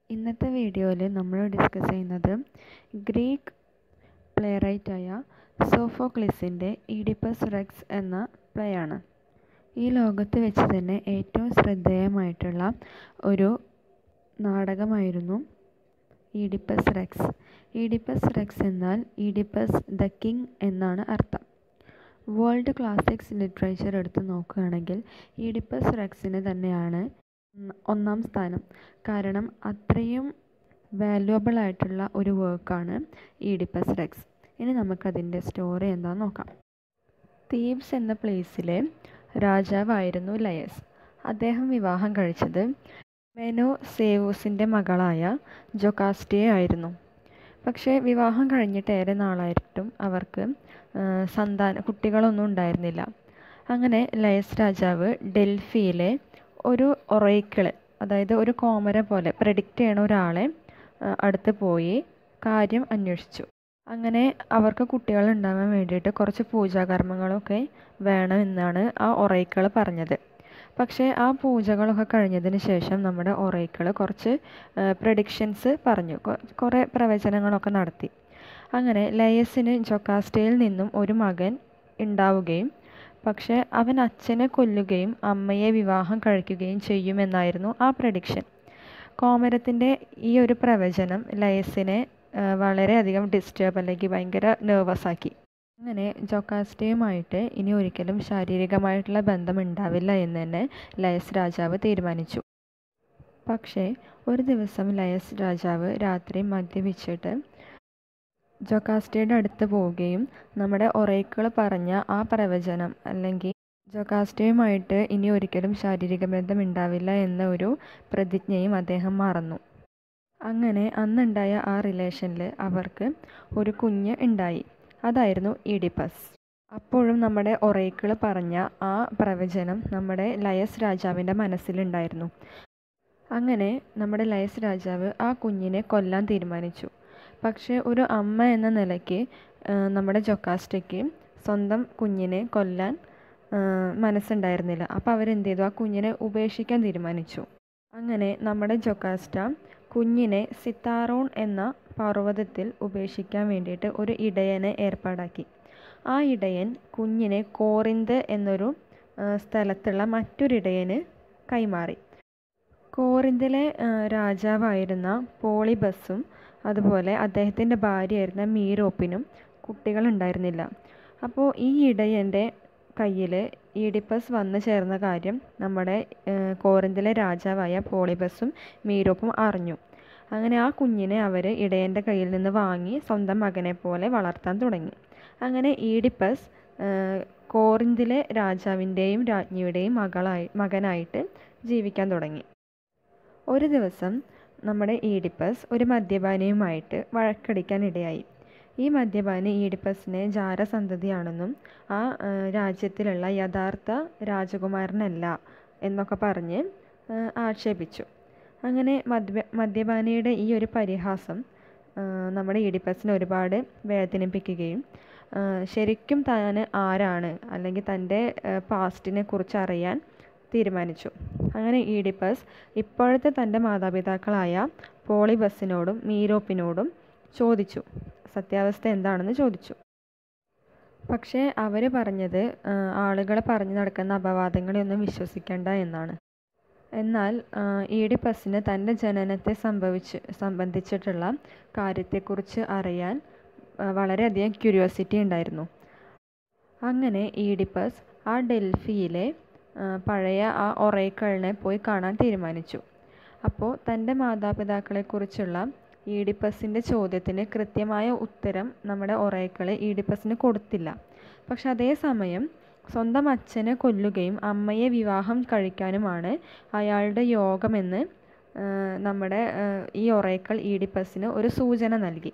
ഇന്നത്തെ വീഡിയോയിൽ നമ്മൾ ഡിസ്കസ് ചെയ്യുന്നത് ഗ്രീക്ക് പ്ലേറൈറ്റായ സോഫോക്ലിസിൻ്റെ ഈഡിപ്പസ് റെക്സ് എന്ന പ്ലേ ആണ് ഈ ലോകത്ത് വെച്ച് തന്നെ ഏറ്റവും ശ്രദ്ധേയമായിട്ടുള്ള ഒരു നാടകമായിരുന്നു ഈഡിപ്പസ് റെക്സ് ഈഡിപ്പസ് റെക്സ് എന്നാൽ ഈഡിപ്പസ് ദ കിങ് എന്നാണ് അർത്ഥം വേൾഡ് ക്ലാസിക്സ് ലിറ്ററേച്ചർ എടുത്ത് നോക്കുകയാണെങ്കിൽ ഈഡിപ്പസ് റെക്സിന് തന്നെയാണ് ഒന്നാം സ്ഥാനം കാരണം അത്രയും വാല്യുവബിൾ ആയിട്ടുള്ള ഒരു വർക്കാണ് ഈഡിപ്പസ് റെക്സ് ഇനി നമുക്കതിൻ്റെ സ്റ്റോറി എന്താണെന്ന് നോക്കാം തീബ്സ് എന്ന പ്ലേസിലെ രാജാവായിരുന്നു ലയസ് അദ്ദേഹം വിവാഹം കഴിച്ചത് മെനോ സേവൂസിൻ്റെ മകളായ ജൊക്കാസ്റ്റിയെ ആയിരുന്നു പക്ഷേ വിവാഹം കഴിഞ്ഞിട്ട് ഏറെ നാളായിട്ടും അവർക്ക് സന്താന കുട്ടികളൊന്നും ഉണ്ടായിരുന്നില്ല അങ്ങനെ ലയസ് രാജാവ് ഡൽഹിയിലെ ഒരു ഒറൈക്കിള് അതായത് ഒരു കോമര പോലെ പ്രഡിക്റ്റ് ചെയ്യണ ഒരാളെ അടുത്ത് പോയി കാര്യം അന്വേഷിച്ചു അങ്ങനെ അവർക്ക് കുട്ടികൾ ഉണ്ടാവാൻ വേണ്ടിയിട്ട് കുറച്ച് പൂജാകർമ്മങ്ങളൊക്കെ വേണമെന്നാണ് ആ ഒറൈക്കിൾ പറഞ്ഞത് പക്ഷേ ആ പൂജകളൊക്കെ കഴിഞ്ഞതിന് ശേഷം നമ്മുടെ ഒറൈക്കിൾ കുറച്ച് പ്രഡിക്ഷൻസ് പറഞ്ഞു കുറേ പ്രവചനങ്ങളൊക്കെ നടത്തി അങ്ങനെ ലയസിന് ജൊക്കാസ്റ്റയിൽ നിന്നും ഒരു മകൻ ഉണ്ടാവുകയും പക്ഷേ അവൻ അച്ഛനെ കൊല്ലുകയും അമ്മയെ വിവാഹം കഴിക്കുകയും ചെയ്യുമെന്നായിരുന്നു ആ പ്രഡിക്ഷൻ കോമരത്തിൻ്റെ ഈ ഒരു പ്രവചനം ലയസിനെ വളരെയധികം ഡിസ്റ്റർബ് അല്ലെങ്കിൽ ഭയങ്കര നെർവസ് ആക്കി അങ്ങനെ ജൊക്കാസ്റ്റയുമായിട്ട് ഇനി ഒരിക്കലും ശാരീരികമായിട്ടുള്ള ബന്ധം ഉണ്ടാവില്ല എന്ന് തന്നെ ലയസ് രാജാവ് തീരുമാനിച്ചു പക്ഷേ ഒരു ദിവസം ലയസ് രാജാവ് രാത്രി മദ്യപിച്ചിട്ട് ജൊക്കാസ്റ്റയുടെ അടുത്ത് പോവുകയും നമ്മുടെ ഒറേക്കിൾ പറഞ്ഞ ആ പ്രവചനം അല്ലെങ്കിൽ ജൊക്കാസ്റ്റയുമായിട്ട് ഇനി ഒരിക്കലും ശാരീരിക ബന്ധം ഉണ്ടാവില്ല എന്ന ഒരു പ്രതിജ്ഞയും അദ്ദേഹം മറന്നു അങ്ങനെ അന്നുണ്ടായ ആ റിലേഷനിൽ അവർക്ക് ഒരു കുഞ്ഞ് ഉണ്ടായി അതായിരുന്നു ഈഡിപ്പസ് അപ്പോഴും നമ്മുടെ ഒറേക്കിൾ പറഞ്ഞ ആ പ്രവചനം നമ്മുടെ ലയസ് രാജാവിൻ്റെ മനസ്സിലുണ്ടായിരുന്നു അങ്ങനെ നമ്മുടെ ലയസ് രാജാവ് ആ കുഞ്ഞിനെ കൊല്ലാൻ തീരുമാനിച്ചു പക്ഷേ ഒരു അമ്മ എന്ന നിലയ്ക്ക് നമ്മുടെ ജൊക്കാസ്റ്റയ്ക്ക് സ്വന്തം കുഞ്ഞിനെ കൊല്ലാൻ മനസ്സുണ്ടായിരുന്നില്ല അപ്പോൾ അവരെന്ത് ചെയ്തു ആ കുഞ്ഞിനെ ഉപേക്ഷിക്കാൻ തീരുമാനിച്ചു അങ്ങനെ നമ്മുടെ ജൊക്കാസ്റ്റ കുഞ്ഞിനെ സിത്താറോൺ എന്ന പർവ്വതത്തിൽ ഉപേക്ഷിക്കാൻ വേണ്ടിയിട്ട് ഒരു ഇടയനെ ഏർപ്പാടാക്കി ആ ഇടയൻ കുഞ്ഞിനെ കോറിന്ത് എന്നൊരു സ്ഥലത്തുള്ള മറ്റൊരിടയന് കൈമാറി കോറിന്തിലെ രാജാവായിരുന്ന പോളിബസും അതുപോലെ അദ്ദേഹത്തിൻ്റെ ഭാര്യയായിരുന്ന മീരോപ്പിനും കുട്ടികളുണ്ടായിരുന്നില്ല അപ്പോൾ ഈ ഇടയൻ്റെ കയ്യിൽ ഈഡിപ്പസ് വന്നു ചേർന്ന കാര്യം നമ്മുടെ കോറിന്തിലെ രാജാവായ പോളിബസും മീരോപ്പും അറിഞ്ഞു അങ്ങനെ ആ കുഞ്ഞിനെ അവർ ഇടയൻ്റെ കയ്യിൽ നിന്ന് വാങ്ങി സ്വന്തം മകനെ പോലെ വളർത്താൻ തുടങ്ങി അങ്ങനെ ഈഡിപ്പസ് കോറിന്തിലെ രാജാവിൻ്റെയും രാജ്ഞിയുടെയും മകളായി മകനായിട്ട് ജീവിക്കാൻ തുടങ്ങി ഒരു ദിവസം നമ്മുടെ ഈഡിപ്പസ് ഒരു മദ്യപാനിയുമായിട്ട് വഴക്കടിക്കാൻ ഇടയായി ഈ മദ്യപാനി ഈഡിപ്പസിനെ ജാരസന്തതിയാണെന്നും ആ രാജ്യത്തിലുള്ള യഥാർത്ഥ രാജകുമാരനല്ല എന്നൊക്കെ പറഞ്ഞ് ആക്ഷേപിച്ചു അങ്ങനെ മദ്യ മദ്യപാനിയുടെ ഈ ഒരു പരിഹാസം നമ്മുടെ ഈഡിപ്പസിനെ ഒരുപാട് വേദനിപ്പിക്കുകയും ശരിക്കും താൻ ആരാണ് അല്ലെങ്കിൽ തൻ്റെ പാസ്റ്റിനെ കുറിച്ച് അറിയാൻ തീരുമാനിച്ചു അങ്ങനെ ഈഡിപ്പസ് ഇപ്പോഴത്തെ തൻ്റെ മാതാപിതാക്കളായ പോളിബസിനോടും മീരോപ്പിനോടും ചോദിച്ചു സത്യാവസ്ഥ എന്താണെന്ന് ചോദിച്ചു പക്ഷേ അവർ പറഞ്ഞത് ആളുകൾ പറഞ്ഞു നടക്കുന്ന അപവാദങ്ങളെയൊന്നും വിശ്വസിക്കേണ്ട എന്നാണ് എന്നാൽ ഈഡിപ്പസിന് തൻ്റെ ജനനത്തെ സംഭവിച്ച് സംബന്ധിച്ചിട്ടുള്ള കാര്യത്തെക്കുറിച്ച് അറിയാൻ വളരെയധികം ക്യൂരിയോസിറ്റി ഉണ്ടായിരുന്നു അങ്ങനെ ഈഡിപ്പസ് ആ ഡൽഹിയിലെ പഴയ ആ ഒറേക്കളിനെ പോയി കാണാൻ തീരുമാനിച്ചു അപ്പോൾ തൻ്റെ മാതാപിതാക്കളെക്കുറിച്ചുള്ള ഈഡിപ്പസിൻ്റെ ചോദ്യത്തിന് കൃത്യമായ ഉത്തരം നമ്മുടെ ഒറേക്കൾ ഈഡിപ്പസിന് കൊടുത്തില്ല പക്ഷെ അതേസമയം സ്വന്തം അച്ഛനെ കൊല്ലുകയും അമ്മയെ വിവാഹം കഴിക്കാനുമാണ് അയാളുടെ യോഗമെന്ന് നമ്മുടെ ഈ ഒറേക്കൾ ഈഡിപ്പസിന് ഒരു സൂചന നൽകി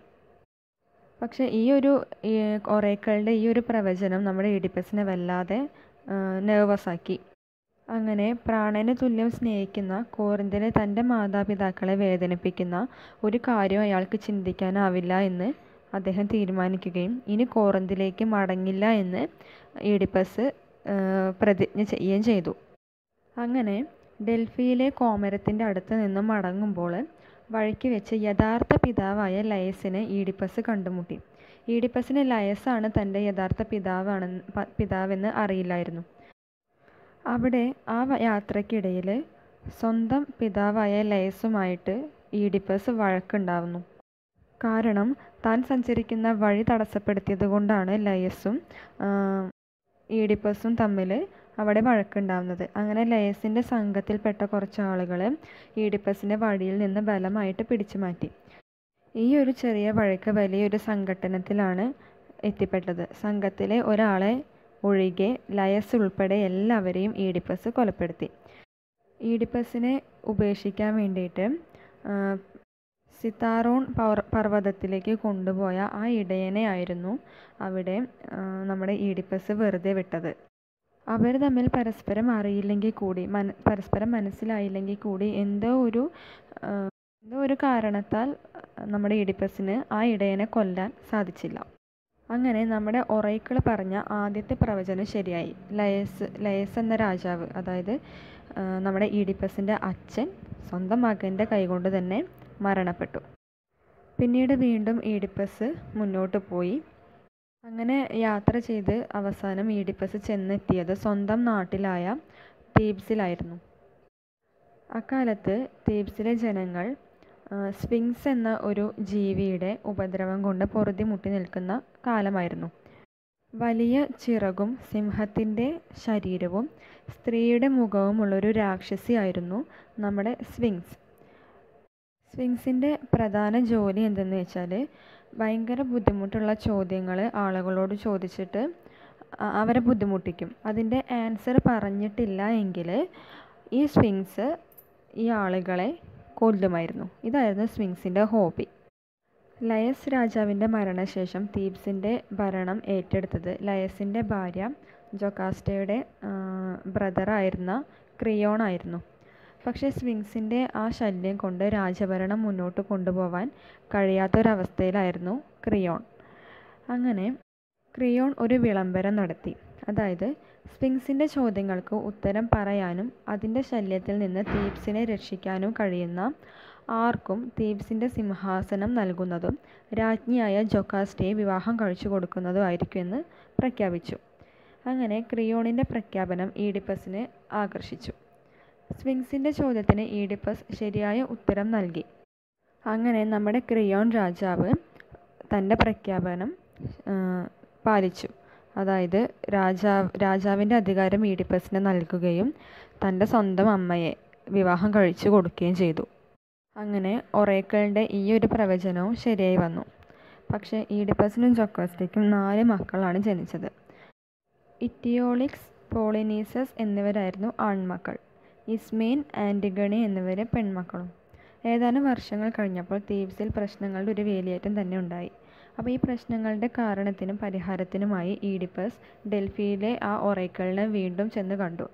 പക്ഷേ ഈ ഒരു ഒറേക്കളുടെ ഈ ഒരു പ്രവചനം നമ്മുടെ ഈഡിപ്പസിനെ വല്ലാതെ നെർവസ് ആക്കി അങ്ങനെ പ്രാണന് തുല്യം സ്നേഹിക്കുന്ന കോറിന്തിലെ തൻ്റെ മാതാപിതാക്കളെ വേദനിപ്പിക്കുന്ന ഒരു കാര്യം അയാൾക്ക് ചിന്തിക്കാനാവില്ല എന്ന് അദ്ദേഹം തീരുമാനിക്കുകയും ഇനി കോറിന്തിലേക്ക് മടങ്ങില്ല എന്ന് ഈഡിപ്പസ് പ്രതിജ്ഞ ചെയ്യുകയും ചെയ്തു അങ്ങനെ ഡൽഹിയിലെ കോമരത്തിൻ്റെ അടുത്ത് നിന്ന് മടങ്ങുമ്പോൾ വഴിക്ക് വെച്ച് യഥാർത്ഥ പിതാവായ ലയസിനെ ഈഡിപ്പസ് കണ്ടുമുട്ടി ഈഡിപ്പസിന് ലയസാണ് തൻ്റെ യഥാർത്ഥ പിതാവാണെന്ന് പിതാവെന്ന് അറിയില്ലായിരുന്നു അവിടെ ആ യാത്രക്കിടയിൽ സ്വന്തം പിതാവായ ലയസുമായിട്ട് ഈഡിപ്പസ് വഴക്കുണ്ടാവുന്നു കാരണം താൻ സഞ്ചരിക്കുന്ന വഴി തടസ്സപ്പെടുത്തിയത് കൊണ്ടാണ് ലയസും ഈഡിപ്പസും തമ്മിൽ അവിടെ വഴക്കുണ്ടാവുന്നത് അങ്ങനെ ലയസിൻ്റെ സംഘത്തിൽപ്പെട്ട കുറച്ച് ആളുകൾ ഈഡിപ്പസിൻ്റെ വഴിയിൽ നിന്ന് ബലമായിട്ട് പിടിച്ചു മാറ്റി ഈ ഒരു ചെറിയ വഴക്ക് വലിയൊരു സംഘട്ടനത്തിലാണ് എത്തിപ്പെട്ടത് സംഘത്തിലെ ഒരാളെ ഒഴികെ ലയസ് ഉൾപ്പെടെ എല്ലാവരെയും ഈഡിപ്പസ് കൊലപ്പെടുത്തി ഈഡിപ്പസിനെ ഉപേക്ഷിക്കാൻ വേണ്ടിയിട്ട് സിത്താറോൺ പർവ്വതത്തിലേക്ക് കൊണ്ടുപോയ ആ ഇടയനെ ആയിരുന്നു അവിടെ നമ്മുടെ ഈഡിപ്പസ് വെറുതെ വിട്ടത് അവർ തമ്മിൽ പരസ്പരം അറിയില്ലെങ്കിൽ കൂടി മന പരസ്പരം മനസ്സിലായില്ലെങ്കിൽ കൂടി എന്തോ ഒരു എന്തോ ഒരു കാരണത്താൽ നമ്മുടെ ഈഡിപ്പസിന് ആ ഇടയനെ കൊല്ലാൻ സാധിച്ചില്ല അങ്ങനെ നമ്മുടെ ഒറൈക്കിൾ പറഞ്ഞ ആദ്യത്തെ പ്രവചനം ശരിയായി ലയസ് ലയസ് എന്ന രാജാവ് അതായത് നമ്മുടെ ഈഡിപ്പസിൻ്റെ അച്ഛൻ സ്വന്തം മകൻ്റെ കൈകൊണ്ട് തന്നെ മരണപ്പെട്ടു പിന്നീട് വീണ്ടും ഈഡിപ്പസ് മുന്നോട്ട് പോയി അങ്ങനെ യാത്ര ചെയ്ത് അവസാനം ഈഡിപ്പസ് ചെന്നെത്തിയത് സ്വന്തം നാട്ടിലായ തീബ്സിലായിരുന്നു അക്കാലത്ത് തീബ്സിലെ ജനങ്ങൾ സ്ഫിങ്സ് എന്ന ഒരു ജീവിയുടെ ഉപദ്രവം കൊണ്ട് പൊറുതിമുട്ടി നിൽക്കുന്ന കാലമായിരുന്നു വലിയ ചിറകും സിംഹത്തിൻ്റെ ശരീരവും സ്ത്രീയുടെ മുഖവുമുള്ളൊരു രാക്ഷസിയായിരുന്നു നമ്മുടെ സ്വിങ്സ് സ്വിങ്സിൻ്റെ പ്രധാന ജോലി എന്തെന്ന് വെച്ചാൽ ഭയങ്കര ബുദ്ധിമുട്ടുള്ള ചോദ്യങ്ങൾ ആളുകളോട് ചോദിച്ചിട്ട് അവരെ ബുദ്ധിമുട്ടിക്കും അതിൻ്റെ ആൻസർ പറഞ്ഞിട്ടില്ല എങ്കിൽ ഈ സ്വിങ്സ് ഈ ആളുകളെ കൊല്ലുമായിരുന്നു ഇതായിരുന്നു സ്വിങ്സിൻ്റെ ഹോബി ലയസ് രാജാവിൻ്റെ മരണശേഷം തീബ്സിൻ്റെ ഭരണം ഏറ്റെടുത്തത് ലയസിൻ്റെ ഭാര്യ ജൊക്കാസ്റ്റയുടെ ബ്രദറായിരുന്ന ക്രിയോൺ ആയിരുന്നു പക്ഷേ സ്വിങ്സിൻ്റെ ആ ശല്യം കൊണ്ട് രാജഭരണം മുന്നോട്ട് കൊണ്ടുപോകാൻ കഴിയാത്തൊരവസ്ഥയിലായിരുന്നു ക്രിയോൺ അങ്ങനെ ക്രിയോൺ ഒരു വിളംബരം നടത്തി അതായത് സ്വിങ്സിൻ്റെ ചോദ്യങ്ങൾക്ക് ഉത്തരം പറയാനും അതിൻ്റെ ശല്യത്തിൽ നിന്ന് തീബ്സിനെ രക്ഷിക്കാനും കഴിയുന്ന ആർക്കും തീബ്സിൻ്റെ സിംഹാസനം നൽകുന്നതും രാജ്ഞിയായ ജൊക്കാസ്റ്റയെ വിവാഹം കഴിച്ചു കൊടുക്കുന്നതുമായിരിക്കുമെന്ന് പ്രഖ്യാപിച്ചു അങ്ങനെ ക്രിയോണിൻ്റെ പ്രഖ്യാപനം ഈഡിപ്പസിനെ ആകർഷിച്ചു സ്വിങ്സിൻ്റെ ചോദ്യത്തിന് ഈഡിപ്പസ് ശരിയായ ഉത്തരം നൽകി അങ്ങനെ നമ്മുടെ ക്രിയോൺ രാജാവ് തൻ്റെ പ്രഖ്യാപനം പാലിച്ചു അതായത് രാജാവ് രാജാവിൻ്റെ അധികാരം ഈഡിപ്പസിന് നൽകുകയും തൻ്റെ സ്വന്തം അമ്മയെ വിവാഹം കഴിച്ചു കൊടുക്കുകയും ചെയ്തു അങ്ങനെ ഒറേക്കളുടെ ഈ ഒരു പ്രവചനവും ശരിയായി വന്നു പക്ഷേ ഈഡിപ്പസിനും ജൊക്കോസ്റ്റയ്ക്കും നാല് മക്കളാണ് ജനിച്ചത് ഇറ്റിയോളിക്സ് പോളിനീസസ് എന്നിവരായിരുന്നു ആൺമക്കൾ ഇസ്മെയിൻ ആൻറ്റിഗണി എന്നിവരെ പെൺമക്കളും ഏതാനും വർഷങ്ങൾ കഴിഞ്ഞപ്പോൾ തീബ്സിൽ പ്രശ്നങ്ങളുടെ ഒരു വേലിയേറ്റം തന്നെ ഉണ്ടായി അപ്പോൾ ഈ പ്രശ്നങ്ങളുടെ കാരണത്തിനും പരിഹാരത്തിനുമായി ഈഡിപ്പസ് ഡൽഹിയിലെ ആ ഒറേക്കളിനെ വീണ്ടും ചെന്ന് കണ്ടു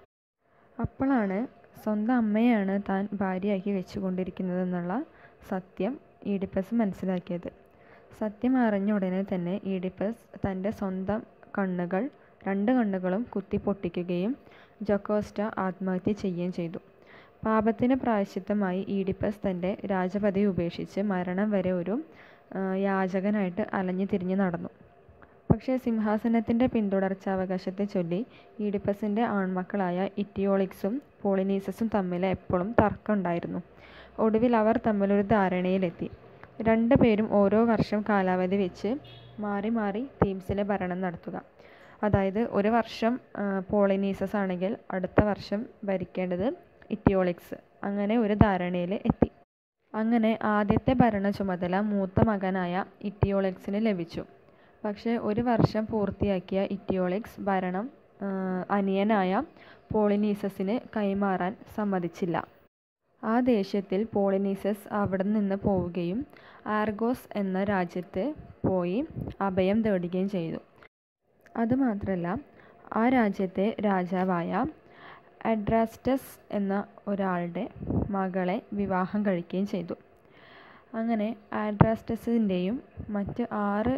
അപ്പോഴാണ് സ്വന്തം അമ്മയാണ് താൻ ഭാര്യയാക്കി വെച്ചുകൊണ്ടിരിക്കുന്നതെന്നുള്ള സത്യം ഈഡിപ്പസ് മനസ്സിലാക്കിയത് സത്യം അറിഞ്ഞ ഉടനെ തന്നെ ഈഡിപ്പസ് തൻ്റെ സ്വന്തം കണ്ണുകൾ രണ്ട് കണ്ണുകളും കുത്തി പൊട്ടിക്കുകയും ജൊക്കോസ്റ്റ ആത്മഹത്യ ചെയ്യുകയും ചെയ്തു പാപത്തിന് പ്രായശ്ചിത്തമായി ഈഡിപ്പസ് തൻ്റെ രാജപദവി ഉപേക്ഷിച്ച് മരണം വരെ ഒരു യാചകനായിട്ട് അലഞ്ഞു തിരിഞ്ഞ് നടന്നു പക്ഷേ സിംഹാസനത്തിൻ്റെ പിന്തുടർച്ചാവകാശത്തെ ചൊല്ലി ഈഡിപ്പസിൻ്റെ ആൺമക്കളായ ഇറ്റിയോളിക്സും പോളിനീസസും തമ്മിൽ എപ്പോഴും തർക്കമുണ്ടായിരുന്നു ഒടുവിൽ അവർ തമ്മിലൊരു ധാരണയിലെത്തി രണ്ടു പേരും ഓരോ വർഷം കാലാവധി വെച്ച് മാറി മാറി തീംസിലെ ഭരണം നടത്തുക അതായത് ഒരു വർഷം പോളിനീസസ് ആണെങ്കിൽ അടുത്ത വർഷം ഭരിക്കേണ്ടത് ഇറ്റിയോളിക്സ് അങ്ങനെ ഒരു ധാരണയിൽ എത്തി അങ്ങനെ ആദ്യത്തെ ഭരണ ചുമതല മൂത്ത മകനായ ഇറ്റിയോളിക്സിന് ലഭിച്ചു പക്ഷേ ഒരു വർഷം പൂർത്തിയാക്കിയ ഇറ്റിയോളിക്സ് ഭരണം അനിയനായ പോളിനീസസിന് കൈമാറാൻ സമ്മതിച്ചില്ല ആ ദേഷ്യത്തിൽ പോളിനീസസ് അവിടെ നിന്ന് പോവുകയും ആർഗോസ് എന്ന രാജ്യത്ത് പോയി അഭയം തേടുകയും ചെയ്തു അതുമാത്രമല്ല ആ രാജ്യത്തെ രാജാവായ അഡ്രാസ്റ്റസ് എന്ന ഒരാളുടെ മകളെ വിവാഹം കഴിക്കുകയും ചെയ്തു അങ്ങനെ ആഡ്രാസ്റ്റസിൻ്റെയും മറ്റ് ആറ്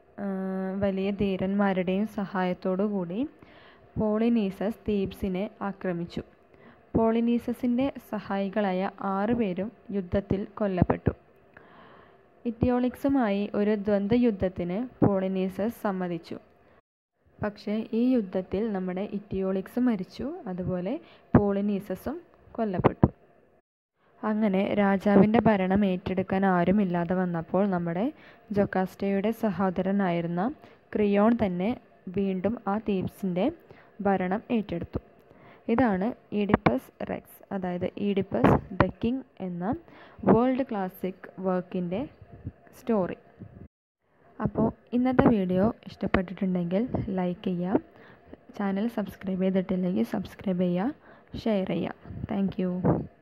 വലിയ ധീരന്മാരുടെയും സഹായത്തോടു കൂടി പോളിനീസസ് തീബ്സിനെ ആക്രമിച്ചു പോളിനീസസിൻ്റെ സഹായികളായ ആറ് പേരും യുദ്ധത്തിൽ കൊല്ലപ്പെട്ടു ഇറ്റിയോളിക്സുമായി ഒരു ദ്വന്ദ്വയുദ്ധത്തിന് പോളിനീസസ് സമ്മതിച്ചു പക്ഷേ ഈ യുദ്ധത്തിൽ നമ്മുടെ ഇറ്റിയോളിക്സ് മരിച്ചു അതുപോലെ പോളിനീസസും കൊല്ലപ്പെട്ടു അങ്ങനെ രാജാവിൻ്റെ ഭരണം ഏറ്റെടുക്കാൻ ആരുമില്ലാതെ വന്നപ്പോൾ നമ്മുടെ ജൊക്കാസ്റ്റയുടെ സഹോദരനായിരുന്ന ക്രിയോൺ തന്നെ വീണ്ടും ആ തീപ്സിൻ്റെ ഭരണം ഏറ്റെടുത്തു ഇതാണ് ഈഡിപ്പസ് റെക്സ് അതായത് ഈഡിപ്പസ് ദ കിങ് എന്ന വേൾഡ് ക്ലാസിക് വർക്കിൻ്റെ സ്റ്റോറി അപ്പോൾ ഇന്നത്തെ വീഡിയോ ഇഷ്ടപ്പെട്ടിട്ടുണ്ടെങ്കിൽ ലൈക്ക് ചെയ്യുക ചാനൽ സബ്സ്ക്രൈബ് ചെയ്തിട്ടില്ലെങ്കിൽ സബ്സ്ക്രൈബ് ചെയ്യുക ഷെയർ ചെയ്യുക താങ്ക്